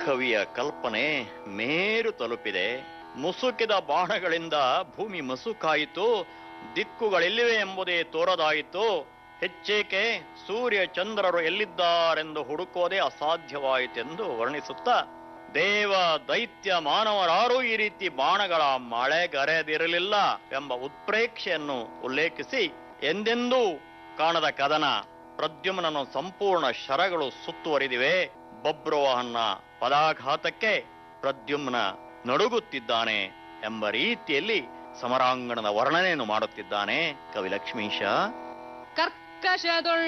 ಕವಿಯ ಕಲ್ಪನೆ ಮೇರು ತಲುಪಿದೆ ಮುಸುಕಿದ ಬಾಣಗಳಿಂದ ಭೂಮಿ ಮಸುಕಾಯಿತು ದಿಕ್ಕುಗಳೆಲ್ಲಿವೆ ಎಂಬುದೇ ತೋರದಾಯಿತು ಹೆಚ್ಚೇಕೆ ಸೂರ್ಯ ಚಂದ್ರರು ಎಲ್ಲಿದ್ದಾರೆಂದು ಹುಡುಕೋದೇ ಅಸಾಧ್ಯವಾಯಿತೆಂದು ವರ್ಣಿಸುತ್ತಾ ದೇವ ದೈತ್ಯ ಮಾನವರಾರೂ ಈ ರೀತಿ ಬಾಣಗಳ ಮಳೆಗರೆದಿರಲಿಲ್ಲ ಎಂಬ ಉತ್ಪ್ರೇಕ್ಷೆಯನ್ನು ಉಲ್ಲೇಖಿಸಿ ಎಂದೆಂದೂ ಕಾಣದ ಕದನ ಪ್ರದ್ಯುಮ್ನನ್ನು ಸಂಪೂರ್ಣ ಶರಗಳು ಸುತ್ತುವರಿದಿವೆ ಬಬ್ರುವಹನ್ನ ಪದಾಘಾತಕ್ಕೆ ಪ್ರದ್ಯುಮ್ನ ನಡುಗುತ್ತಿದ್ದಾನೆ ಎಂಬ ರೀತಿಯಲ್ಲಿ ಸಮರಾಂಗಣದ ವರ್ಣನೆಯನ್ನು ಮಾಡುತ್ತಿದ್ದಾನೆ ಕವಿ ಲಕ್ಷ್ಮೀಶ ಕರ್ಕಶದೊಳ್